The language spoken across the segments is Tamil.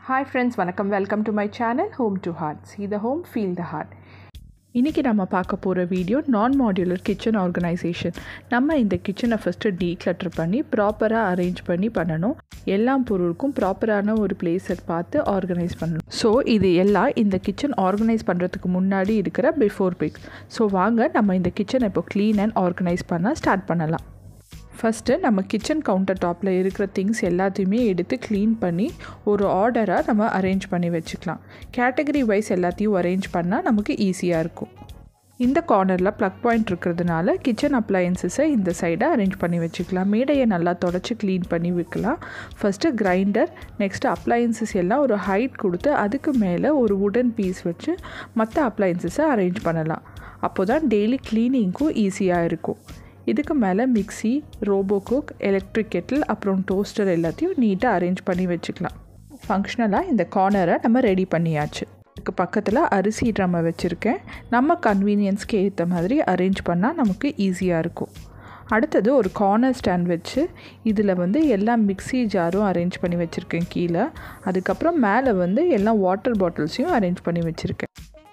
ஹாய் ஃப்ரெண்ட்ஸ் வணக்கம் welcome to my channel home to heart see the home feel the heart இன்றைக்கி நம்ம பார்க்க போகிற வீடியோ நான் மாடுலர் கிச்சன் ஆர்கனைசேஷன் நம்ம இந்த கிச்சனை ஃபஸ்ட்டு டீக்ளட்டர் பண்ணி ப்ராப்பராக அரேஞ்ச் பண்ணி பண்ணணும் எல்லா பொருளுக்கும் ப்ராப்பரான ஒரு பிளேஸை பார்த்து ஆர்கனைஸ் பண்ணணும் ஸோ இது எல்லாம் இந்த கிச்சன் ஆர்கனைஸ் பண்ணுறதுக்கு முன்னாடி இருக்கிற பிஃபோர் பிக் ஸோ வாங்க நம்ம இந்த கிச்சனை இப்போ க்ளீன் அண்ட் ஆர்கனைஸ் பண்ண ஸ்டார்ட் பண்ணலாம் ஃபஸ்ட்டு நம்ம கிச்சன் கவுண்டர் டாப்பில் இருக்கிற திங்ஸ் எல்லாத்தையுமே எடுத்து க்ளீன் பண்ணி ஒரு ஆர்டராக நம்ம அரேஞ்ச் பண்ணி வச்சுக்கலாம் கேட்டகரி வைஸ் எல்லாத்தையும் அரேஞ்ச் பண்ணால் நமக்கு ஈஸியாக இருக்கும் இந்த கார்னரில் ப்ளக் பாயிண்ட் இருக்கிறதுனால கிச்சன் அப்ளையன்சஸை இந்த சைடை அரேஞ்ச் பண்ணி வச்சுக்கலாம் மேடையை நல்லா தொடச்சி க்ளீன் பண்ணி வைக்கலாம் ஃபஸ்ட்டு கிரைண்டர் நெக்ஸ்ட்டு அப்ளையன்சஸ் எல்லாம் ஒரு ஹைட் கொடுத்து அதுக்கு மேலே ஒரு உடன் பீஸ் வச்சு மற்ற அப்ளையன்சஸை அரேஞ்ச் பண்ணலாம் அப்போ தான் டெய்லி க்ளீனிங்க்கும் ஈஸியாக இருக்கும் இதுக்கு மேலே mixie robo cook electric kettle அப்புறம் டோஸ்டர் எல்லாத்தையும் நீட்டாக அரேஞ்ச் பண்ணி வச்சுக்கலாம் ஃபங்க்ஷனலாக இந்த கார்னரை நம்ம ரெடி பண்ணியாச்சு இதுக்கு பக்கத்தில் அரிசி ட்ரம்மை வச்சுருக்கேன் நம்ம கன்வீனியன்ஸ்க்கு ஏற்ற மாதிரி அரேஞ்ச் பண்ணால் நமக்கு ஈஸியாக இருக்கும் அடுத்தது ஒரு கார்னர் ஸ்டாண்ட் வச்சு இதில் வந்து எல்லா மிக்ஸி ஜாரும் அரேஞ்ச் பண்ணி வச்சுருக்கேன் கீழே அதுக்கப்புறம் மேலே வந்து எல்லா வாட்டர் பாட்டில்ஸையும் அரேஞ்ச் பண்ணி வச்சுருக்கேன்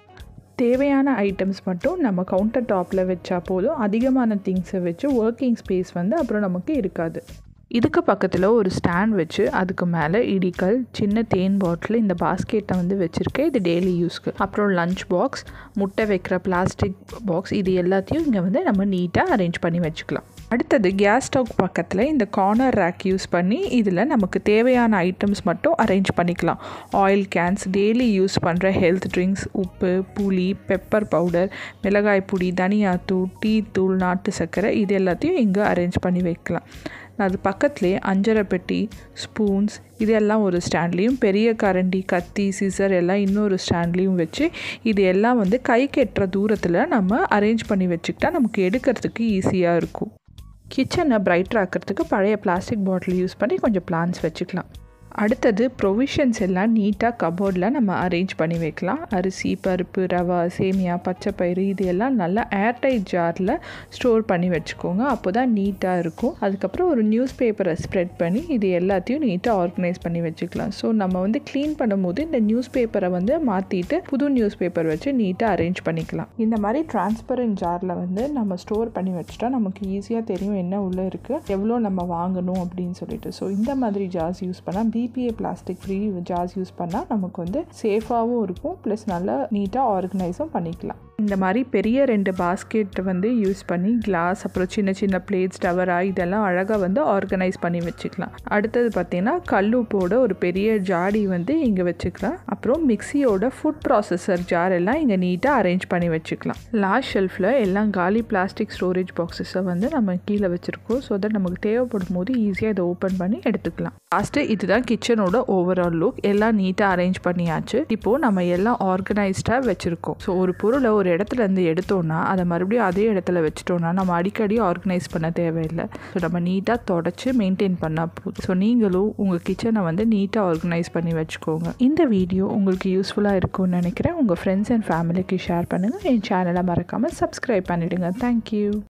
தேவையான ஐட்டம்ஸ் மட்டும் நம்ம கவுண்டர் டாப்பில் வச்சா போதும் அதிகமான திங்ஸை வச்சு ஒர்க்கிங் ஸ்பேஸ் வந்து அப்புறம் நமக்கு இருக்காது இதுக்கு பக்கத்தில் ஒரு ஸ்டாண்ட் வச்சு அதுக்கு மேலே இடிக்கல் சின்ன தேன் பாட்டில் இந்த பாஸ்கெட்டை வந்து வச்சுருக்கேன் இது டெய்லி யூஸ்க்கு அப்புறம் லஞ்ச் பாக்ஸ் முட்டை வைக்கிற பிளாஸ்டிக் பாக்ஸ் இது எல்லாத்தையும் இங்கே வந்து நம்ம நீட்டாக அரேஞ்ச் பண்ணி வச்சுக்கலாம் அடுத்தது கேஸ் ஸ்டவ் பக்கத்தில் இந்த கார்னர் ரேக் யூஸ் பண்ணி இதில் நமக்கு தேவையான ஐட்டம்ஸ் மட்டும் அரேஞ்ச் பண்ணிக்கலாம் ஆயில் கேன்ஸ் டெய்லி யூஸ் பண்ணுற ஹெல்த் ட்ரிங்க்ஸ் உப்பு புளி பெப்பர் பவுடர் மிளகாய் பொடி தனியாத்தூள் டீ தூள் நாட்டு சர்க்கரை இது எல்லாத்தையும் இங்கே அரேஞ்ச் பண்ணி வைக்கலாம் அது பக்கத்துலேயே அஞ்சரை பெட்டி ஸ்பூன்ஸ் இதெல்லாம் ஒரு ஸ்டாண்ட்லேயும் பெரிய கரண்டி கத்தி சிசர் எல்லாம் இன்னொரு ஸ்டாண்ட்லேயும் வச்சு இது எல்லாம் வந்து கை கெட்டுற தூரத்தில் நம்ம அரேஞ்ச் பண்ணி வச்சுக்கிட்டா நமக்கு எடுக்கிறதுக்கு ஈஸியாக இருக்கும் கிச்சனை பிரைட்டர் ஆக்கிறதுக்கு பழைய பிளாஸ்டிக் பாட்டில் யூஸ் பண்ணி கொஞ்சம் பிளான்ஸ் வச்சுக்கலாம் அடுத்தது ப்ரொவிஷன்ஸ் எல்லாம் நீட்டாக கபோர்டில் நம்ம அரேஞ்ச் பண்ணி வைக்கலாம் அரிசி பருப்பு ரவா சேமியா பச்சைப்பயிறு இது எல்லாம் நல்லா ஏர்டைட் ஜாரில் ஸ்டோர் பண்ணி வச்சுக்கோங்க அப்போ தான் நீட்டாக இருக்கும் அதுக்கப்புறம் ஒரு நியூஸ் பேப்பரை ஸ்ப்ரெட் பண்ணி இது எல்லாத்தையும் நீட்டாக ஆர்கனைஸ் பண்ணி வச்சுக்கலாம் ஸோ நம்ம வந்து க்ளீன் பண்ணும்போது இந்த நியூஸ் பேப்பரை வந்து மாற்றிட்டு புது நியூஸ் பேப்பர் வச்சு நீட்டாக அரேஞ்ச் பண்ணிக்கலாம் இந்த மாதிரி டிரான்ஸ்பரண்ட் ஜாரில் வந்து நம்ம ஸ்டோர் பண்ணி வச்சுட்டா நமக்கு ஈஸியாக தெரியும் என்ன உள்ளே இருக்குது எவ்வளோ நம்ம வாங்கணும் அப்படின்னு சொல்லிட்டு ஸோ இந்த மாதிரி ஜார்ஸ் யூஸ் பண்ணால் BPA plastic free jars use பண்ணால் நமக்கு வந்து சேஃபாகவும் இருக்கும் ப்ளஸ் நல்லா நீட்டாக ஆர்கனைஸும் பண்ணிக்கலாம் இந்த மாதிரி பெரிய ரெண்டு பாஸ்கெட் வந்து யூஸ் பண்ணி கிளாஸ் அப்புறம் சின்ன சின்ன பிளேட்ஸ் டவரா இதெல்லாம் அழகாக வந்து ஆர்கனைஸ் பண்ணி வச்சுக்கலாம் அடுத்தது பார்த்திங்கன்னா கல்லுப்போட ஒரு பெரிய ஜாடி வந்து இங்கே வச்சுக்கலாம் அப்புறம் மிக்சியோட ஃபுட் ப்ராசஸர் ஜார் எல்லாம் இங்கே நீட்டாக அரேஞ்ச் பண்ணி வச்சுக்கலாம் லாஸ்ட் ஷெல்ஃபில் எல்லாம் காலி பிளாஸ்டிக் ஸ்டோரேஜ் பாக்ஸஸை வந்து நம்ம கீழே வச்சுருக்கோம் ஸோ தட் நமக்கு தேவைப்படும் போது ஈஸியாக இதை ஓப்பன் பண்ணி எடுத்துக்கலாம் லாஸ்ட்டு இதுதான் கிச்சனோட ஓவரால் லுக் எல்லாம் நீட்டாக அரேஞ்ச் பண்ணியாச்சு இப்போது நம்ம எல்லாம் ஆர்கனைஸ்டாக வச்சுருக்கோம் ஸோ ஒரு பொருளை ஒரு இடத்துல இருந்து எடுத்தோன்னா அதை மறுபடியும் அதே இடத்துல வச்சுட்டோன்னா நம்ம அடிக்கடி ஆர்கனைஸ் பண்ண தேவையில்லை ஸோ நம்ம நீட்டாக தொடச்சி மெயின்டைன் பண்ணால் போதும் ஸோ நீங்களும் உங்கள் கிச்சனை வந்து நீட்டாக ஆர்கனைஸ் பண்ணி வச்சுக்கோங்க இந்த வீடியோ உங்களுக்கு யூஸ்ஃபுல்லாக இருக்கும்னு நினைக்கிறேன் உங்கள் ஃப்ரெண்ட்ஸ் அண்ட் ஃபேமிலிக்கு ஷேர் பண்ணுங்கள் என் சேனலை மறக்காமல் சப்ஸ்கிரைப் பண்ணிவிடுங்க தேங்க்யூ